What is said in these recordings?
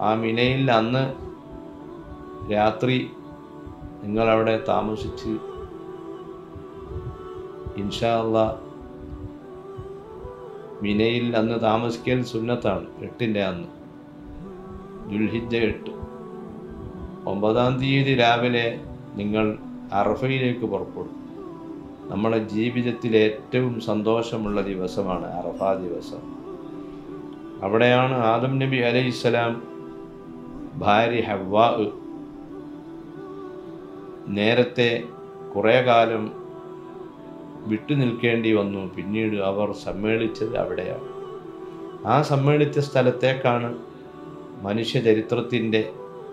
ആ മിനയിൽ അന്ന് രാത്രി നിങ്ങളവിടെ താമസിച്ച് ഇൻഷാ അള്ളാ മിനയിൽ അന്ന് താമസിക്കൽ സുന്നത്താണ് എട്ടിൻ്റെ അന്ന് ദുൽഹിജ എട്ട് ഒമ്പതാം തീയതി രാവിലെ നിങ്ങൾ അറഫയിലേക്ക് പുറപ്പെടും നമ്മുടെ ജീവിതത്തിലെ ഏറ്റവും സന്തോഷമുള്ള ദിവസമാണ് അറഫ ദിവസം അവിടെയാണ് ആദം നബി അലൈഹിസ്സലാം ഭാര്യ ഹവ്വാ നേരത്തെ കുറേ കാലം വിട്ടു നിൽക്കേണ്ടി വന്നു പിന്നീട് അവർ സമ്മേളിച്ചത് അവിടെയാണ് ആ സമ്മേളിച്ച സ്ഥലത്തേക്കാണ് മനുഷ്യ ചരിത്രത്തിൻ്റെ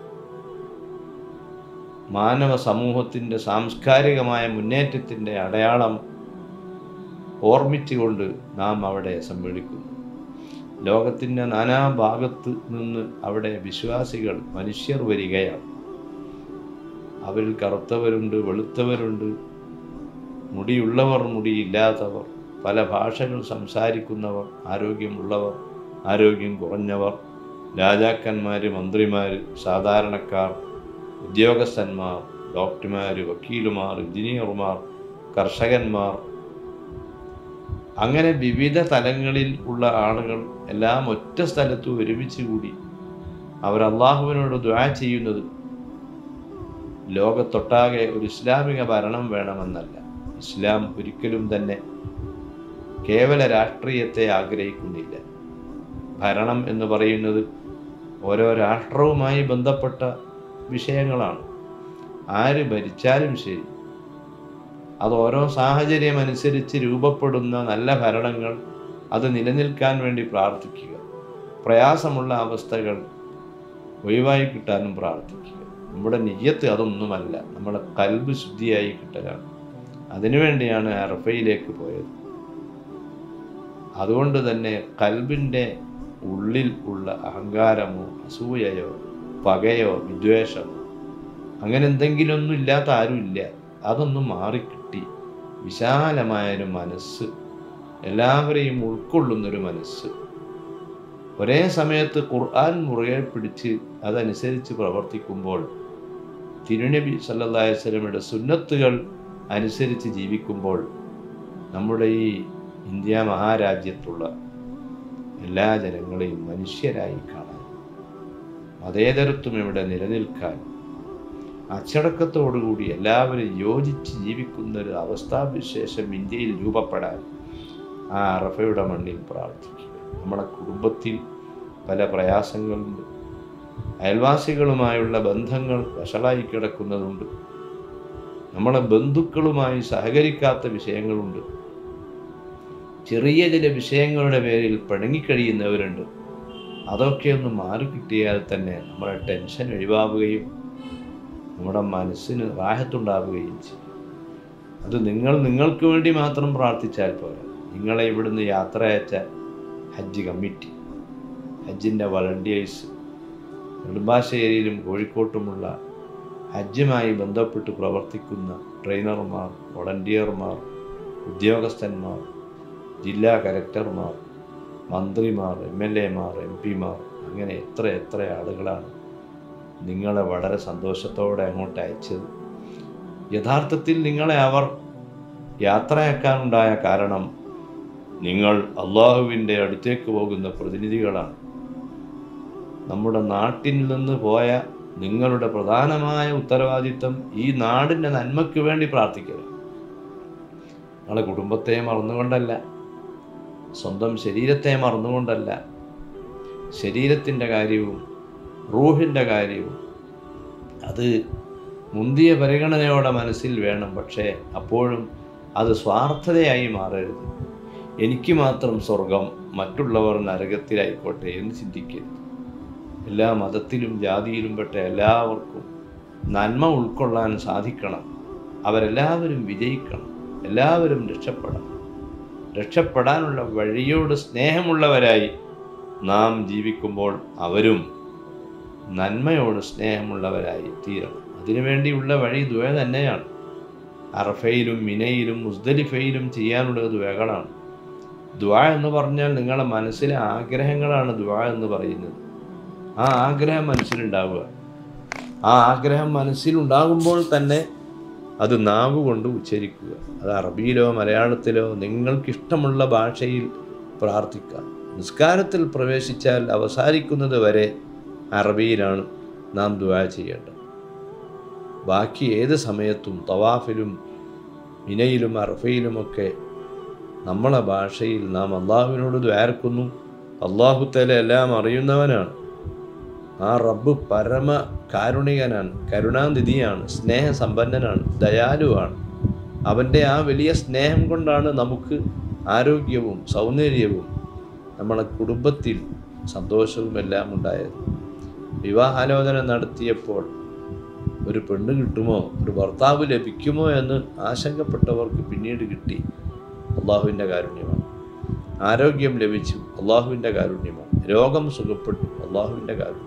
മാനവ സമൂഹത്തിൻ്റെ സാംസ്കാരികമായ മുന്നേറ്റത്തിൻ്റെ അടയാളം ഓർമ്മിച്ചുകൊണ്ട് നാം അവിടെ സമ്മേളിക്കുന്നു ലോകത്തിൻ്റെ നാനാഭാഗത്ത് നിന്ന് അവിടെ വിശ്വാസികൾ മനുഷ്യർ വരികയാണ് അവരിൽ കറുത്തവരുണ്ട് വെളുത്തവരുണ്ട് മുടിയുള്ളവർ മുടിയില്ലാത്തവർ പല ഭാഷകൾ സംസാരിക്കുന്നവർ ആരോഗ്യമുള്ളവർ ആരോഗ്യം കുറഞ്ഞവർ രാജാക്കന്മാർ മന്ത്രിമാർ സാധാരണക്കാർ ഉദ്യോഗസ്ഥന്മാർ ഡോക്ടർമാർ വക്കീലുമാർ എഞ്ചിനീയർമാർ കർഷകന്മാർ അങ്ങനെ വിവിധ തലങ്ങളിൽ ഉള്ള ആളുകൾ എല്ലാം ഒറ്റ സ്ഥലത്ത് ഒരുമിച്ച് കൂടി അവർ അള്ളാഹുവിനോട് ദ്വാ ചെയ്യുന്നത് ലോകത്തൊട്ടാകെ ഒരു ഇസ്ലാമിക ഭരണം വേണമെന്നല്ല ഇസ്ലാം ഒരിക്കലും തന്നെ കേവല രാഷ്ട്രീയത്തെ ആഗ്രഹിക്കുന്നില്ല ഭരണം എന്ന് പറയുന്നത് ഓരോ രാഷ്ട്രവുമായി ബന്ധപ്പെട്ട വിഷയങ്ങളാണ് ആര് ഭരിച്ചാലും ശരി അത് ഓരോ സാഹചര്യം അനുസരിച്ച് രൂപപ്പെടുന്ന നല്ല ഭരണങ്ങൾ അത് നിലനിൽക്കാൻ വേണ്ടി പ്രാർത്ഥിക്കുക പ്രയാസമുള്ള അവസ്ഥകൾ ഒഴിവായി കിട്ടാനും പ്രാർത്ഥിക്കുക നമ്മുടെ നിയ്യത്ത് അതൊന്നുമല്ല നമ്മുടെ കൽബ് ശുദ്ധിയായി കിട്ടലാണ് അതിനുവേണ്ടിയാണ് അറഫയിലേക്ക് പോയത് അതുകൊണ്ട് തന്നെ കൽബിൻ്റെ ഉള്ളിൽ ഉള്ള അഹങ്കാരമോ അസൂയയോ പകയോ വിദ്വേഷമോ അങ്ങനെ എന്തെങ്കിലുമൊന്നും ഇല്ലാത്ത ആരുമില്ല അതൊന്നും മാറിക്കിട്ടി വിശാലമായൊരു മനസ്സ് എല്ലാവരെയും ഉൾക്കൊള്ളുന്നൊരു മനസ്സ് ഒരേ സമയത്ത് ഖുർആൻ മുറുകെ പിടിച്ച് അതനുസരിച്ച് പ്രവർത്തിക്കുമ്പോൾ തിരുനബി സല്ലല്ലാഹു അലൈഹി വസല്ലമയുടെ സുന്നത്തുകൾ അനുസരിച്ച് ജീവിക്കുമ്പോൾ നമ്മുടെ ഈ ഇന്ത്യ മഹാരാജ്യത്തുള്ള എല്ലാ ജനങ്ങളെയും മനുഷ്യരായി കാണാൻ മതേതരത്വം ഇവിടെ നിലനിൽക്കാൻ അച്ചടക്കത്തോടുകൂടി എല്ലാവരും യോജിച്ച് ജീവിക്കുന്ന ഒരു അവസ്ഥാവിശേഷം ഇന്ത്യയിൽ രൂപപ്പെടാൻ ആ അറഫയുടെ മണ്ണിൽ പ്രാർത്ഥിക്കുക നമ്മുടെ കുടുംബത്തിൽ പല പ്രയാസങ്ങളുണ്ട് അയൽവാസികളുമായുള്ള ബന്ധങ്ങൾ വഷളായി കിടക്കുന്നതുണ്ട് നമ്മളെ ബന്ധുക്കളുമായി സഹകരിക്കാത്ത വിഷയങ്ങളുണ്ട് ചെറിയ ചില വിഷയങ്ങളുടെ പേരിൽ പിണങ്ങിക്കഴിയുന്നവരുണ്ട് അതൊക്കെ ഒന്ന് മാറിക്കിട്ടിയാൽ തന്നെ നമ്മുടെ ടെൻഷൻ ഒഴിവാവുകയും നമ്മുടെ മനസ്സിന് റാഹത്തുണ്ടാവുകയും ചെയ്യും അത് നിങ്ങൾ നിങ്ങൾക്ക് വേണ്ടി മാത്രം പ്രാർത്ഥിച്ചാൽ പോരാ നിങ്ങളെ ഇവിടുന്ന് യാത്ര അയച്ച ഹജ്ജ് കമ്മിറ്റി ഹജ്ജിൻ്റെ വളണ്ടിയേഴ്സ് നെടുമ്പാശ്ശേരിയിലും കോഴിക്കോട്ടുമുള്ള ഹജ്ജുമായി ബന്ധപ്പെട്ട് പ്രവർത്തിക്കുന്ന ട്രെയിനർമാർ വോളണ്ടിയർമാർ ഉദ്യോഗസ്ഥന്മാർ ജില്ലാ കലക്ടർമാർ മന്ത്രിമാർ എം എൽ എമാർ എം പിമാർ അങ്ങനെ എത്ര എത്ര ആളുകളാണ് നിങ്ങളെ വളരെ സന്തോഷത്തോടെ അങ്ങോട്ട് അയച്ചത് യഥാർത്ഥത്തിൽ നിങ്ങളെ അവർ യാത്രയാക്കാനുണ്ടായ കാരണം നിങ്ങൾ അള്ളാഹുവിൻ്റെ അടുത്തേക്ക് പോകുന്ന പ്രതിനിധികളാണ് നമ്മുടെ നാട്ടിൽ നിന്ന് പോയ നിങ്ങളുടെ പ്രധാനമായ ഉത്തരവാദിത്തം ഈ നാടിൻ്റെ നന്മയ്ക്ക് വേണ്ടി പ്രാർത്ഥിക്കുക നിങ്ങളെ കുടുംബത്തെ മറന്നുകൊണ്ടല്ല സ്വന്തം ശരീരത്തെ മറന്നുകൊണ്ടല്ല ശരീരത്തിൻ്റെ കാര്യവും റൂഹിൻ്റെ കാര്യവും അത് മുന്തിയ പരിഗണനയോടെ മനസ്സിൽ വേണം പക്ഷേ അപ്പോഴും അത് സ്വാർത്ഥതയായി മാറരുത് എനിക്ക് മാത്രം സ്വർഗം മറ്റുള്ളവർ നരകത്തിലായിക്കോട്ടെ എന്ന് ചിന്തിക്കരുത് എല്ലാ മതത്തിലും ജാതിയിലും പെട്ട എല്ലാവർക്കും നന്മ ഉൾക്കൊള്ളാൻ സാധിക്കണം അവരെല്ലാവരും വിജയിക്കണം എല്ലാവരും രക്ഷപ്പെടണം രക്ഷപ്പെടാനുള്ള വഴിയോട് സ്നേഹമുള്ളവരായി നാം ജീവിക്കുമ്പോൾ അവരും നന്മയോട് സ്നേഹമുള്ളവരായി തീരണം അതിനുവേണ്ടിയുള്ള വഴി ദ്വയ തന്നെയാണ് അറഫയിലും മിനയിലും മുസ്ദലിഫയിലും ചെയ്യാനുള്ളത് ദ്വകളാണ് ദ്വാ എന്ന് പറഞ്ഞാൽ നിങ്ങളുടെ മനസ്സിലെ ആഗ്രഹങ്ങളാണ് ദ്വാ എന്ന് പറയുന്നത് ആ ആഗ്രഹം മനസ്സിലുണ്ടാവുക ആ ആഗ്രഹം മനസ്സിലുണ്ടാകുമ്പോൾ തന്നെ അത് നാവ് കൊണ്ട് ഉച്ചരിക്കുക അത് അറബിയിലോ മലയാളത്തിലോ നിങ്ങൾക്കിഷ്ടമുള്ള ഭാഷയിൽ പ്രാർത്ഥിക്കാം നിസ്കാരത്തിൽ പ്രവേശിച്ചാൽ അവസാനിക്കുന്നത് വരെ അറബിയിലാണ് നാം ദുആ ചെയ്യേണ്ടത് ബാക്കി ഏത് സമയത്തും തവാഫിലും മിനയിലും അറഫയിലുമൊക്കെ നമ്മളെ ഭാഷയിൽ നാം അള്ളാഹുവിനോട് ദ്വാരക്കുന്നു അള്ളാഹുത്തല എല്ലാം അറിയുന്നവനാണ് ആ റബ്ബ് പരമ കാരുണികനാണ് കരുണാനിധിയാണ് സ്നേഹസമ്പന്നനാണ് ദയാലുവാണ് അവൻ്റെ ആ വലിയ സ്നേഹം കൊണ്ടാണ് നമുക്ക് ആരോഗ്യവും സൗന്ദര്യവും നമ്മളെ കുടുംബത്തിൽ സന്തോഷവും എല്ലാം ഉണ്ടായത് വിവാഹാലോചന നടത്തിയപ്പോൾ ഒരു പെണ്ണ് കിട്ടുമോ ഒരു ഭർത്താവ് ലഭിക്കുമോ എന്ന് ആശങ്കപ്പെട്ടവർക്ക് പിന്നീട് കിട്ടി അള്ളാഹുവിൻ്റെ കാരുണ്യമാണ് ആരോഗ്യം ലഭിച്ചു അള്ളാഹുവിൻ്റെ കാരുണ്യമാണ് രോഗം സുഖപ്പെട്ടു അള്ളാഹുവിൻ്റെ കാരുണ്യം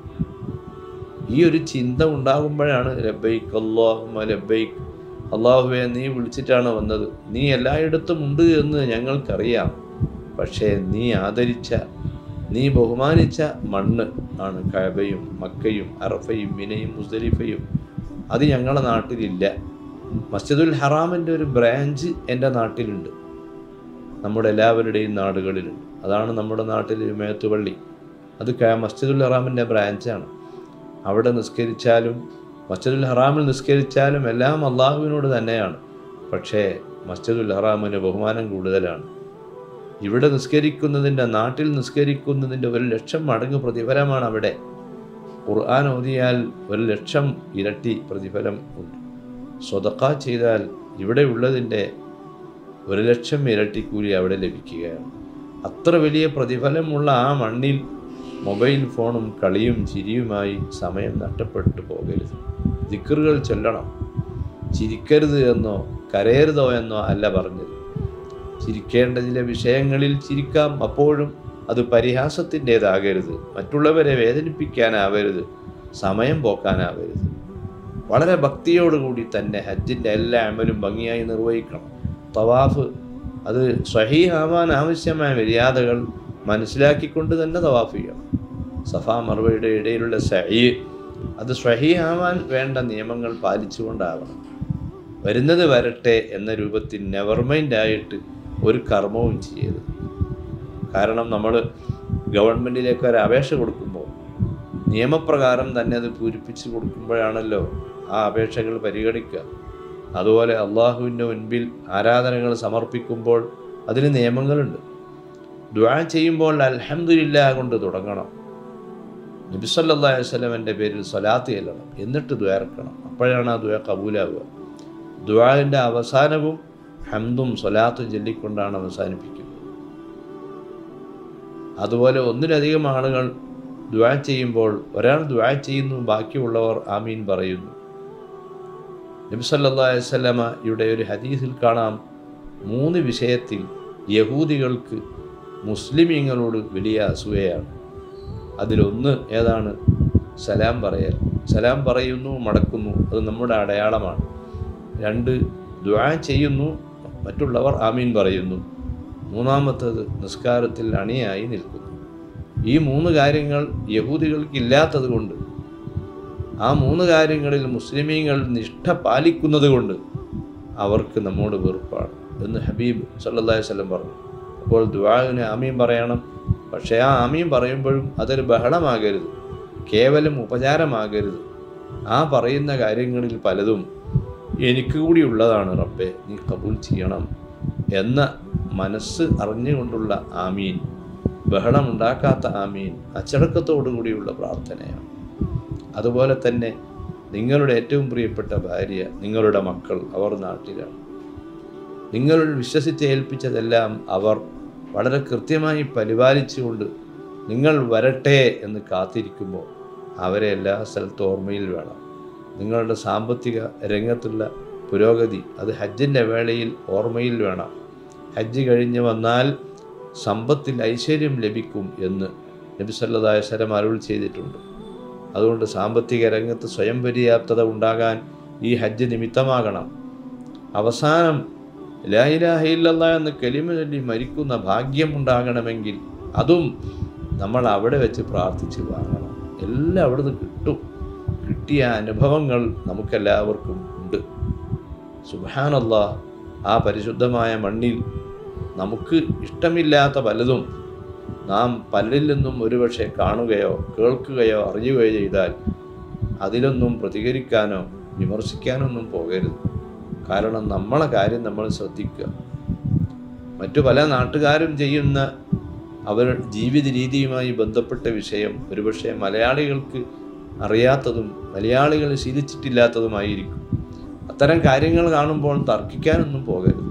ഈ ഒരു ചിന്ത ഉണ്ടാകുമ്പോഴാണ് ലബൈക്ക് അള്ളാഹുമ ലബൈക്ക് അള്ളാഹുവെ നീ വിളിച്ചിട്ടാണ് വന്നത് നീ എല്ലായിടത്തും ഉണ്ട് എന്ന് ഞങ്ങൾക്കറിയാം പക്ഷേ നീ ആദരിച്ച നീ ബഹുമാനിച്ച മണ്ണ് ആണ് കഴബയും മക്കയും അറഫയും മിനയും മുസ്ദലിഫയും അത് ഞങ്ങളുടെ നാട്ടിലില്ല മസ്ജിദുൽ ഹറാമിൻ്റെ ഒരു ബ്രാഞ്ച് എൻ്റെ നാട്ടിലുണ്ട് നമ്മുടെ എല്ലാവരുടെയും നാടുകളിലുണ്ട് അതാണ് നമ്മുടെ നാട്ടിൽ മേത്തുപള്ളി അത് ക- മസ്ജിദുൽ ഹറാമിൻ്റെ ബ്രാഞ്ചാണ് അവിടെ നിസ്കരിച്ചാലും മസ്ജിദുൽ ഹറാമിൽ നിസ്കരിച്ചാലും എല്ലാം അള്ളാഹുവിനോട് തന്നെയാണ് പക്ഷേ മസ്ജിദുൽ ഹറാമിന് ബഹുമാനം കൂടുതലാണ് ഇവിടെ നിസ്കരിക്കുന്നതിൻ്റെ നാട്ടിൽ നിസ്കരിക്കുന്നതിൻ്റെ ഒരു ലക്ഷം മടങ്ങ് പ്രതിഫലമാണ് അവിടെ ഖുർആൻ ഓതിയാൽ ഒരു ലക്ഷം ഇരട്ടി പ്രതിഫലം ഉണ്ട് സ്വതക്ക ചെയ്താൽ ഇവിടെ ഉള്ളതിൻ്റെ ഒരു ലക്ഷം ഇരട്ടി കൂലി അവിടെ ലഭിക്കുകയാണ് അത്ര വലിയ പ്രതിഫലമുള്ള ആ മണ്ണിൽ മൊബൈൽ ഫോണും കളിയും ചിരിയുമായി സമയം നഷ്ടപ്പെട്ടു പോകരുത് ദിക്കറുകൾ ചൊല്ലണം ചിരിക്കരുത് എന്നോ കരയരുതോ എന്നോ അല്ല പറഞ്ഞത് ചിരിക്കേണ്ട ചില വിഷയങ്ങളിൽ ചിരിക്കാം അപ്പോഴും അത് പരിഹാസത്തിൻ്റേതാകരുത് മറ്റുള്ളവരെ വേദനിപ്പിക്കാനാവരുത് സമയം പോക്കാനാവരുത് വളരെ ഭക്തിയോടുകൂടി തന്നെ ഹജ്ജിൻ്റെ എല്ലാ അമലും ഭംഗിയായി നിർവഹിക്കണം തവാഫ് അത് സ്വഹീഹാവാൻ ആവശ്യമായ മര്യാദകൾ മനസ്സിലാക്കിക്കൊണ്ട് തന്നെ തവാഫ് ചെയ്യണം സഫാ മറുവയുടെ ഇടയിലുള്ള സഹി അത് സ്വഹീഹാവാൻ വേണ്ട നിയമങ്ങൾ പാലിച്ചുകൊണ്ടാവണം വരുന്നത് വരട്ടെ എന്ന രൂപത്തിൽ നെവർ മൈൻഡ് ആയിട്ട് ഒരു കർമ്മവും ചെയ്യരുത് കാരണം നമ്മൾ ഗവൺമെൻറ്റിലേക്ക് ഒരു അപേക്ഷ കൊടുക്കുമ്പോൾ നിയമപ്രകാരം തന്നെ അത് പൂരിപ്പിച്ച് കൊടുക്കുമ്പോഴാണല്ലോ ആ അപേക്ഷകൾ പരിഗണിക്കുക അതുപോലെ അള്ളാഹുവിൻ്റെ മുൻപിൽ ആരാധനകൾ സമർപ്പിക്കുമ്പോൾ അതിന് നിയമങ്ങളുണ്ട് ദ്വാ ചെയ്യുമ്പോൾ അൽഹംദുലില്ല കൊണ്ട് തുടങ്ങണം നബിസല്ലാ വസ്ലമൻ്റെ പേരിൽ സ്വലാത്ത് ചെല്ലണം എന്നിട്ട് ദ്വാരക്കണം അപ്പോഴാണ് ആ ദ്വാ കബൂലാവുക ദ്വാവിൻ്റെ അവസാനവും ഹംദും സ്വലാത്തും ചൊല്ലിക്കൊണ്ടാണ് അവസാനിപ്പിക്കുന്നത് അതുപോലെ ഒന്നിലധികം ആളുകൾ ദ്വാ ചെയ്യുമ്പോൾ ഒരാൾ ദ്വാ ചെയ്യുന്നു ബാക്കിയുള്ളവർ ആമീൻ പറയുന്നു നബി സല്ലല്ലാഹു അലൈഹി വസല്ലമയുടെ ഒരു ഹദീസിൽ കാണാം മൂന്ന് വിഷയത്തിൽ യഹൂദികൾക്ക് മുസ്ലിമീങ്ങളോട് വലിയ അസൂയയാണ് അതിലൊന്ന് ഏതാണ് സലാം പറയൽ സലാം പറയുന്നു മടക്കുന്നു അത് നമ്മുടെ അടയാളമാണ് രണ്ട് ദ്വാ ചെയ്യുന്നു മറ്റുള്ളവർ ആമീൻ പറയുന്നു മൂന്നാമത്തത് നിസ്കാരത്തിൽ അണിയായി നിൽക്കുന്നു ഈ മൂന്ന് കാര്യങ്ങൾ യഹൂദികൾക്ക് ഇല്ലാത്തത് കൊണ്ട് ആ മൂന്ന് കാര്യങ്ങളിൽ മുസ്ലിമീങ്ങൾ നിഷ്ഠ പാലിക്കുന്നത് കൊണ്ട് അവർക്ക് നമ്മോട് വെറുപ്പാണ് എന്ന് ഹബീബ് സല്ലല്ലാഹു അലൈഹി വസല്ലം പറഞ്ഞു അപ്പോൾ ദുആന് ആമീൻ പറയണം പക്ഷേ ആ ആമീൻ പറയുമ്പോഴും അതൊരു ബഹളമാകരുത് കേവലം ഉപചാരമാകരുത് ആ പറയുന്ന കാര്യങ്ങളിൽ പലതും എനിക്ക് കൂടി ഉള്ളതാണ് റബ്ബെ നീ കബൂൽ ചെയ്യണം എന്ന മനസ്സ് അറിഞ്ഞുകൊണ്ടുള്ള ആമീൻ ബഹളമുണ്ടാക്കാത്ത ആമീൻ അച്ചടക്കത്തോടു കൂടിയുള്ള പ്രാർത്ഥനയാണ് അതുപോലെ തന്നെ നിങ്ങളുടെ ഏറ്റവും പ്രിയപ്പെട്ട ഭാര്യ നിങ്ങളുടെ മക്കൾ അവർ നാട്ടിലാണ് നിങ്ങൾ വിശ്വസിച്ച് ഏൽപ്പിച്ചതെല്ലാം അവർ വളരെ കൃത്യമായി പരിപാലിച്ചുകൊണ്ട് നിങ്ങൾ വരട്ടെ എന്ന് കാത്തിരിക്കുമ്പോൾ അവരെ എല്ലാ സ്ഥലത്തും ഓർമ്മയിൽ വേണം നിങ്ങളുടെ സാമ്പത്തിക രംഗത്തുള്ള പുരോഗതി അത് ഹജ്ജിൻ്റെ വേളയിൽ ഓർമ്മയിൽ വേണം ഹജ്ജ് കഴിഞ്ഞ് വന്നാൽ സമ്പത്തിൽ ഐശ്വര്യം ലഭിക്കും എന്ന് നബി സല്ലല്ലാഹു അലൈഹി വസല്ലം അരുൾ ചെയ്തിട്ടുണ്ട് അതുകൊണ്ട് സാമ്പത്തിക രംഗത്ത് സ്വയം പര്യാപ്തത ഉണ്ടാകാൻ ഈ ഹജ്ജ് നിമിത്തമാകണം അവസാനം ലാ ഇലാഹ ഇല്ലല്ലാ എന്ന് കലിമ ചൊല്ലി മരിക്കുന്ന ഭാഗ്യം ഉണ്ടാകണമെങ്കിൽ അതും നമ്മൾ അവിടെ വെച്ച് പ്രാർത്ഥിച്ച് വാങ്ങണം എല്ലാം അവിടുന്ന് കിട്ടും കിട്ടിയ അനുഭവങ്ങൾ നമുക്കെല്ലാവർക്കും ഉണ്ട് സുബാനല്ല ആ പരിശുദ്ധമായ മണ്ണിൽ നമുക്ക് ഇഷ്ടമില്ലാത്ത പലതും നാം പലരിൽ നിന്നും ഒരുപക്ഷെ കാണുകയോ കേൾക്കുകയോ അറിയുകയോ ചെയ്താൽ അതിലൊന്നും പ്രതികരിക്കാനോ വിമർശിക്കാനൊന്നും പോകരുത് കാരണം നമ്മളെ കാര്യം നമ്മൾ ശ്രദ്ധിക്കുക മറ്റു പല നാട്ടുകാരും ചെയ്യുന്ന അവർ ജീവിത രീതിയുമായി ബന്ധപ്പെട്ട വിഷയം ഒരുപക്ഷെ മലയാളികൾക്ക് അറിയാത്തതും മലയാളികൾ ശീലിച്ചിട്ടില്ലാത്തതുമായിരിക്കും അത്തരം കാര്യങ്ങൾ കാണുമ്പോൾ തർക്കിക്കാനൊന്നും പോകരുത്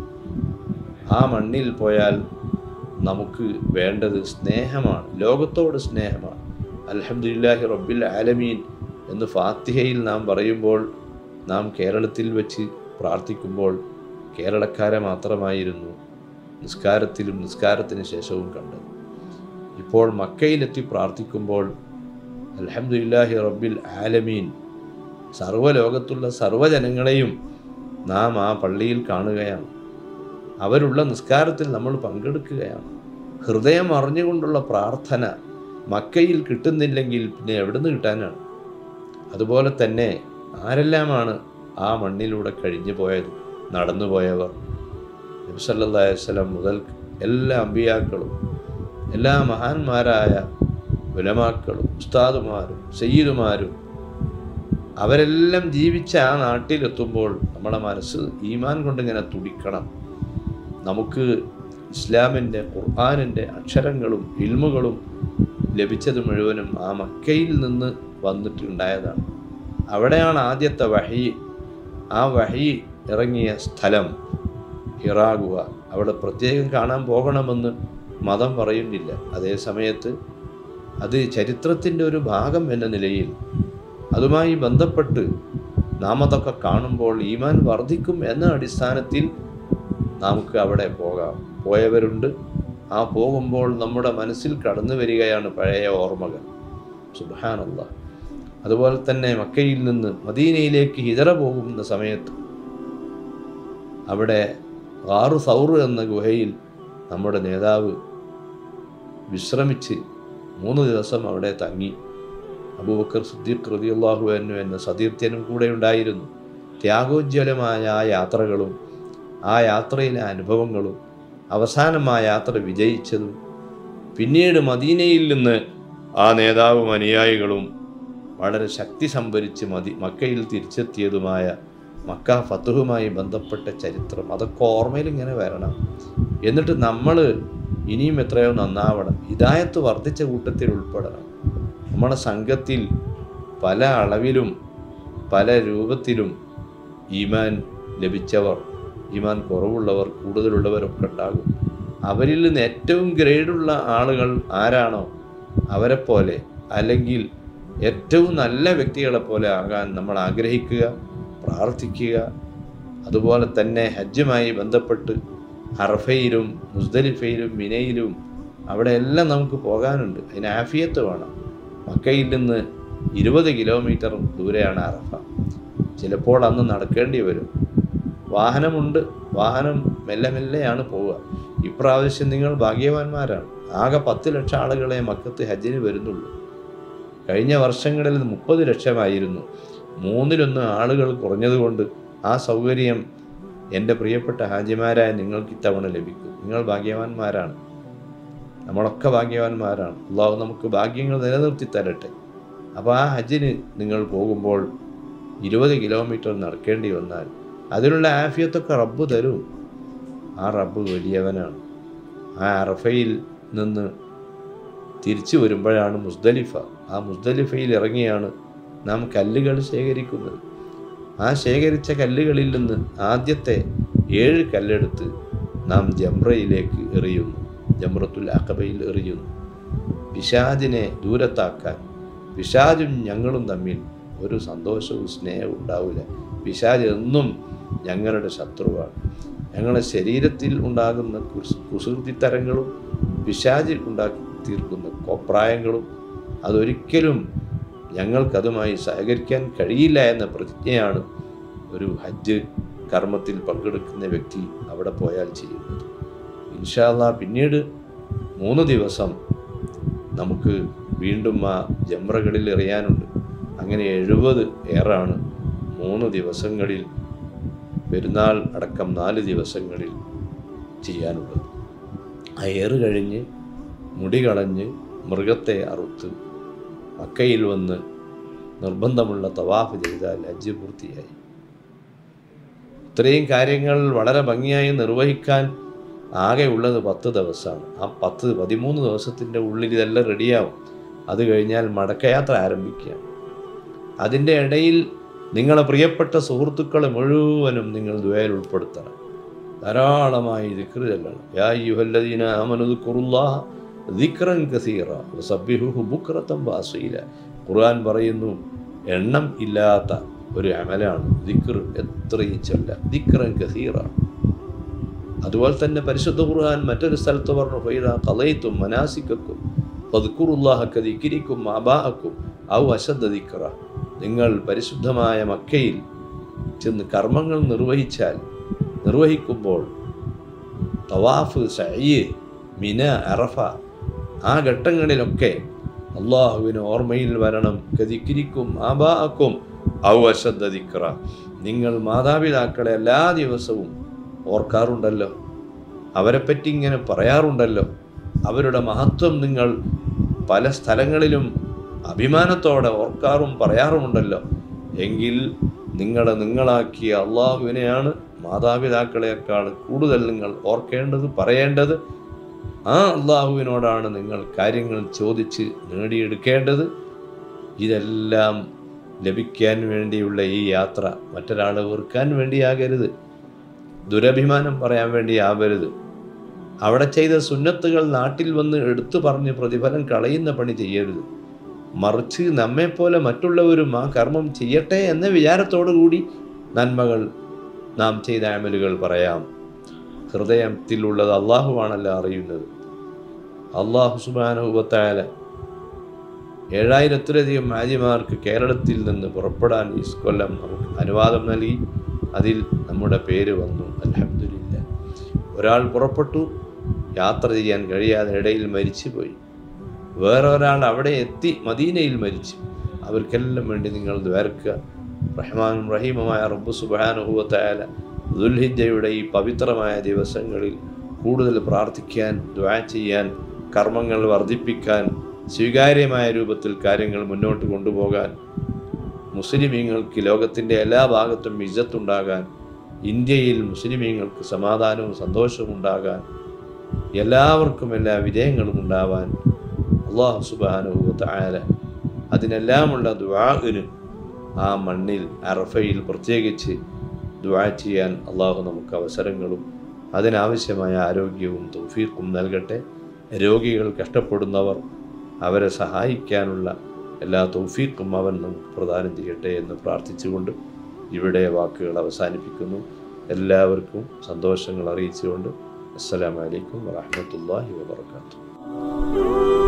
ആ മണ്ണിൽ പോയാൽ നമുക്ക് വേണ്ടത് സ്നേഹമാണ് ലോകത്തോട് സ്നേഹമാണ് അൽഹംദുലില്ലാഹി റബ്ബിൽ ആലമീൻ എന്ന് ഫാത്തിഹയിൽ നാം പറയുമ്പോൾ നാം കേരളത്തിൽ വെച്ച് പ്രാർത്ഥിക്കുമ്പോൾ കേരളക്കാരെ മാത്രമായിരുന്നു നിസ്കാരത്തിലും നിസ്കാരത്തിന് ശേഷവും കണ്ടത് ഇപ്പോൾ മക്കയിലെത്തി പ്രാർത്ഥിക്കുമ്പോൾ അൽഹംദുലില്ലാഹി റബ്ബിൽ ആലമീൻ സർവ്വലോകത്തുള്ള സർവ്വജനങ്ങളെയും നാം ആ പള്ളിയിൽ കാണുകയാണ് അവരുള്ള നിസ്കാരത്തിൽ നമ്മൾ പങ്കെടുക്കുകയാണ് ഹൃദയം അറിഞ്ഞുകൊണ്ടുള്ള പ്രാർത്ഥന മക്കയിൽ കിട്ടുന്നില്ലെങ്കിൽ പിന്നെ എവിടുന്ന് കിട്ടാനാണ് അതുപോലെ തന്നെ ആരെല്ലാമാണ് ആ മണ്ണിലൂടെ കഴിഞ്ഞു പോയത് നടന്നു പോയവർ നബ്സല്ലാ വസ്ലം മുതൽ എല്ലാ അമ്പിയാക്കളും എല്ലാ മഹാന്മാരായ ഉലമാക്കളും ഉസ്താദുമാരും സയ്യിദുമാരും അവരെല്ലാം ജീവിച്ച ആ നാട്ടിലെത്തുമ്പോൾ നമ്മുടെ മനസ്സ് ഈമാൻ കൊണ്ടിങ്ങനെ തുടിക്കണം നമുക്ക് ഇസ്ലാമിൻ്റെ ഖുർആാനിൻ്റെ അക്ഷരങ്ങളും ഇൽമുകളും ലഭിച്ചത് മുഴുവനും ആ മക്കയിൽ നിന്ന് വന്നിട്ടുണ്ടായതാണ് അവിടെയാണ് ആദ്യത്തെ വഹി ആ വഹി ഇറങ്ങിയ സ്ഥലം ഹിറാഗുവ അവിടെ പ്രത്യേകം കാണാൻ പോകണമെന്ന് മതം പറയുന്നില്ല അതേ സമയത്ത് അത് ചരിത്രത്തിൻ്റെ ഒരു ഭാഗം എന്ന നിലയിൽ അതുമായി ബന്ധപ്പെട്ട് നാം അതൊക്കെ കാണുമ്പോൾ ഈമാൻ വർദ്ധിക്കും എന്ന അടിസ്ഥാനത്തിൽ നമുക്ക് അവിടെ പോകാം പോയവരുണ്ട് ആ പോകുമ്പോൾ നമ്മുടെ മനസ്സിൽ കടന്നു വരികയാണ് പഴയ ഓർമ്മകൾ സുബാനല്ല അതുപോലെ തന്നെ മക്കയിൽ നിന്ന് മദീനയിലേക്ക് ഹിതറ പോകുന്ന സമയത്ത് അവിടെ ആറു സൗറ് എന്ന ഗുഹയിൽ നമ്മുടെ നേതാവ് വിശ്രമിച്ച് മൂന്ന് ദിവസം അവിടെ തങ്ങി അബൂബക്കർ സിദ്ദീഖ് റതിയുള്ളാഹു എന്നു എന്ന സതീർത്ഥ്യനും കൂടെ ഉണ്ടായിരുന്നു ത്യാഗോജ്വലമായ ആ യാത്രകളും ആ യാത്രയിലെ അനുഭവങ്ങളും അവസാനം ആ യാത്ര വിജയിച്ചതും പിന്നീട് മദീനയിൽ നിന്ന് ആ നേതാവും അനുയായികളും വളരെ ശക്തി സംഭരിച്ച് മതി മക്കയിൽ തിരിച്ചെത്തിയതുമായ മക്ക ഫത്തുഹുമായി ബന്ധപ്പെട്ട ചരിത്രം അതൊക്കെ ഓർമ്മയിൽ ഇങ്ങനെ വരണം എന്നിട്ട് നമ്മൾ ഇനിയും എത്രയോ നന്നാവണം ഹിദായത്ത് വർദ്ധിച്ച കൂട്ടത്തിൽ ഉൾപ്പെടണം നമ്മുടെ സംഘത്തിൽ പല അളവിലും പല രൂപത്തിലും ഈമാൻ ലഭിച്ചവർ ഈമാൻ കുറവുള്ളവർ കൂടുതലുള്ളവരൊക്കെ ഉണ്ടാകും അവരിൽ നിന്ന് ഏറ്റവും ഗ്രേഡുള്ള ആളുകൾ ആരാണോ അവരെ പോലെ അല്ലെങ്കിൽ ഏറ്റവും നല്ല വ്യക്തികളെ പോലെ ആകാൻ നമ്മൾ ആഗ്രഹിക്കുക പ്രാർത്ഥിക്കുക അതുപോലെ തന്നെ ഹജ്ജുമായി ബന്ധപ്പെട്ട് ഹർഫയിലും മുസ്ദലിഫയിലും മിനയിലും അവിടെ എല്ലാം നമുക്ക് പോകാനുണ്ട് അതിന് ആഫിയത്ത് വേണം മക്കയിൽ നിന്ന് ഇരുപത് കിലോമീറ്റർ ദൂരെയാണ് അറഫ ചിലപ്പോൾ അന്ന് നടക്കേണ്ടി വരും വാഹനമുണ്ട് വാഹനം മെല്ലെ മെല്ലെയാണ് പോവുക ഇപ്രാവശ്യം നിങ്ങൾ ഭാഗ്യവാന്മാരാണ് ആകെ പത്ത് ലക്ഷം ആളുകളെ മക്കത്ത് ഹജ്ജിന് വരുന്നുള്ളൂ കഴിഞ്ഞ വർഷങ്ങളിൽ മുപ്പത് ലക്ഷമായിരുന്നു മൂന്നിലൊന്ന് ആളുകൾ കുറഞ്ഞതുകൊണ്ട് ആ സൗകര്യം എൻ്റെ പ്രിയപ്പെട്ട ഹാജിമാരായ നിങ്ങൾക്ക് ഇത്തവണ ലഭിക്കും നിങ്ങൾ ഭാഗ്യവാന്മാരാണ് നമ്മളൊക്കെ ഭാഗ്യവാന്മാരാണ് അള്ളാഹു നമുക്ക് ഭാഗ്യങ്ങൾ നിലനിർത്തി തരട്ടെ അപ്പോൾ ആ ഹജ്ജിന് നിങ്ങൾ പോകുമ്പോൾ ഇരുപത് കിലോമീറ്റർ നടക്കേണ്ടി വന്നാൽ അതിനുള്ള ആഫിയത്തൊക്കെ റബ്ബ് തരും ആ റബ്ബ് വലിയവനാണ് ആ അറഫയിൽ നിന്ന് തിരിച്ചു വരുമ്പോഴാണ് മുസ്ദലിഫ ആ മുസ്ദലിഫയിൽ ഇറങ്ങിയാണ് നാം കല്ലുകൾ ശേഖരിക്കുന്നത് ആ ശേഖരിച്ച കല്ലുകളിൽ നിന്ന് ആദ്യത്തെ ഏഴ് കല്ലെടുത്ത് നാം ജംറയിലേക്ക് എറിയുന്നു ജംറത്തുൽ അക്കബയിൽ എറിയുന്നു പിശാജിനെ ദൂരത്താക്കാൻ പിശാജും ഞങ്ങളും തമ്മിൽ ഒരു സന്തോഷവും സ്നേഹവും ഉണ്ടാവില്ല പിശാജ് എന്നും ഞങ്ങളുടെ ശത്രുവാണ് ഞങ്ങളുടെ ശരീരത്തിൽ ഉണ്ടാകുന്ന കുസ് കുസൃതിത്തരങ്ങളും പിശാജ് ഉണ്ടാക്കി തീർക്കുന്ന കോപ്രായങ്ങളും അതൊരിക്കലും ഞങ്ങൾക്കതുമായി സഹകരിക്കാൻ കഴിയില്ല എന്ന പ്രതിജ്ഞയാണ് ഒരു ഹജ്ജ് കർമ്മത്തിൽ പങ്കെടുക്കുന്ന വ്യക്തി അവിടെ പോയാൽ ചെയ്യുന്നത് ഇൻഷാല്ല പിന്നീട് മൂന്ന് ദിവസം നമുക്ക് വീണ്ടും ആ ജംറകളിൽ എറിയാനുണ്ട് അങ്ങനെ എഴുപത് ഏറാണ് മൂന്ന് ദിവസങ്ങളിൽ പെരുന്നാൾ അടക്കം നാല് ദിവസങ്ങളിൽ ചെയ്യാനുള്ളത് ആ ഏറ് കഴിഞ്ഞ് മുടി കളഞ്ഞ് മൃഗത്തെ അറുത്ത് മക്കയിൽ വന്ന് നിർബന്ധമുള്ള തവാഫ് ചെയ്താൽ ഹജ്ജ് പൂർത്തിയായി ഇത്രയും കാര്യങ്ങൾ വളരെ ഭംഗിയായി നിർവഹിക്കാൻ ആകെ ഉള്ളത് പത്ത് ദിവസമാണ് ആ പത്ത് പതിമൂന്ന് ദിവസത്തിൻ്റെ ഉള്ളിൽ ഇതെല്ലാം റെഡിയാവും അത് കഴിഞ്ഞാൽ മടക്കയാത്ര ആരംഭിക്കുക അതിൻ്റെ ഇടയിൽ നിങ്ങളെ പ്രിയപ്പെട്ട സുഹൃത്തുക്കളെ മുഴുവനും നിങ്ങൾ ദ്വയിൽ ഉൾപ്പെടുത്തണം ധാരാളമായി ദിക്റ് ചെല്ലണം യാ യുഹല്ലദീന ആമനുദ്ക്കുറുല്ലാഹ ദിക്റൻ കസീറ വസബ്ബിഹുഹു ബുക്റതൻ വാസീല ഖുർആൻ പറയുന്നു എണ്ണം ഇല്ലാത്ത ഒരു അമലാണ് ദിക്ർ എത്രയും ചൊല്ല ദിക്റൻ കസീറ അതുപോലെ തന്നെ പരിശുദ്ധ ഖുർആൻ മറ്റൊരു സ്ഥലത്ത് പറഞ്ഞു ഫൈദ കളയത്തും മനാസിക്കും ഫദ്ക്കുറുല്ലാഹക്ക ദിക്കിരിക്കും അബാഅക്കും ഔ അശദ്ധ ദിക്റ നിങ്ങൾ പരിശുദ്ധമായ മക്കയിൽ ചെന്ന് കർമ്മങ്ങൾ നിർവഹിച്ചാൽ നിർവഹിക്കുമ്പോൾ തവാഫ് സയ്യ് മിന അറഫ ആ ഘട്ടങ്ങളിലൊക്കെ അള്ളാഹുവിന് ഓർമ്മയിൽ വരണം കതിക്കിരിക്കും ആബാഅക്കും ഔ അശദ്ധ ദിക്റ നിങ്ങൾ മാതാപിതാക്കളെ എല്ലാ ദിവസവും ഓർക്കാറുണ്ടല്ലോ അവരെപ്പറ്റി ഇങ്ങനെ പറയാറുണ്ടല്ലോ അവരുടെ മഹത്വം നിങ്ങൾ പല സ്ഥലങ്ങളിലും അഭിമാനത്തോടെ ഓർക്കാറും പറയാറുമുണ്ടല്ലോ എങ്കിൽ നിങ്ങളെ നിങ്ങളാക്കിയ അള്ളാഹുവിനെയാണ് മാതാപിതാക്കളെക്കാൾ കൂടുതൽ നിങ്ങൾ ഓർക്കേണ്ടത് പറയേണ്ടത് ആ അള്ളാഹുവിനോടാണ് നിങ്ങൾ കാര്യങ്ങൾ ചോദിച്ച് നേടിയെടുക്കേണ്ടത് ഇതെല്ലാം ലഭിക്കാൻ വേണ്ടിയുള്ള ഈ യാത്ര മറ്റൊരാളെ വെറുക്കാൻ വേണ്ടിയാകരുത് ദുരഭിമാനം പറയാൻ വേണ്ടി ആവരുത് അവിടെ ചെയ്ത സുന്നത്തുകൾ നാട്ടിൽ വന്ന് എടുത്തു പറഞ്ഞ് പ്രതിഫലം കളയുന്ന പണി ചെയ്യരുത് മറിച്ച് നമ്മെപ്പോലെ മറ്റുള്ളവരും ആ കർമ്മം ചെയ്യട്ടെ എന്ന വിചാരത്തോടു കൂടി നന്മകൾ നാം ചെയ്ത അമലുകൾ പറയാം ഹൃദയത്തിലുള്ളത് അള്ളാഹുവാണല്ലോ അറിയുന്നത് അള്ളാഹു സുബാനുഭവത്തായ ഏഴായിരത്തിലധികം ഹാജിമാർക്ക് കേരളത്തിൽ നിന്ന് പുറപ്പെടാൻ ഈ കൊല്ലം നമുക്ക് അനുവാദം നൽകി അതിൽ നമ്മുടെ പേര് വന്നു അലഹമില്ല ഒരാൾ പുറപ്പെട്ടു യാത്ര ചെയ്യാൻ കഴിയാതെ ഇടയിൽ മരിച്ചുപോയി വേറെ ഒരാൾ അവിടെ എത്തി മദീനയിൽ മരിച്ചു അവർക്കെല്ലാം വേണ്ടി നിങ്ങൾ ദ്വാരക്കുക റഹ്മാനും റഹീമുമായ റബ്ബു സുബാനുഭവത്തായ ദുൽഹിജയുടെ ഈ പവിത്രമായ ദിവസങ്ങളിൽ കൂടുതൽ പ്രാർത്ഥിക്കാൻ ദ്വാ ചെയ്യാൻ കർമ്മങ്ങൾ വർദ്ധിപ്പിക്കാൻ സ്വീകാര്യമായ രൂപത്തിൽ കാര്യങ്ങൾ മുന്നോട്ട് കൊണ്ടുപോകാൻ മുസ്ലിമീങ്ങൾക്ക് ലോകത്തിൻ്റെ എല്ലാ ഭാഗത്തും ഇജ്ജത്തുണ്ടാകാൻ ഇന്ത്യയിൽ മുസ്ലിമീങ്ങൾക്ക് സമാധാനവും സന്തോഷവും ഉണ്ടാകാൻ എല്ലാവർക്കും എല്ലാ വിജയങ്ങളും ഉണ്ടാവാൻ അള്ളാഹു സുബാനുഭവത്തായ അതിനെല്ലാമുള്ള ദ്വാഇന് ആ മണ്ണിൽ അറഫയിൽ പ്രത്യേകിച്ച് ദ്വാ ചെയ്യാൻ അള്ളാഹു നമുക്ക് അവസരങ്ങളും അതിനാവശ്യമായ ആരോഗ്യവും തൗഫീഖും നൽകട്ടെ രോഗികൾ കഷ്ടപ്പെടുന്നവർ അവരെ സഹായിക്കാനുള്ള എല്ലാ തൗഫീഖും അവൻ നമുക്ക് പ്രദാനം ചെയ്യട്ടെ എന്ന് പ്രാർത്ഥിച്ചുകൊണ്ട് ഇവിടെ വാക്കുകൾ അവസാനിപ്പിക്കുന്നു എല്ലാവർക്കും സന്തോഷങ്ങൾ അറിയിച്ചുകൊണ്ട് അസ്സലാമലൈക്കും വാഹമത്തല്ലാഹി വാബർക്കാത്തു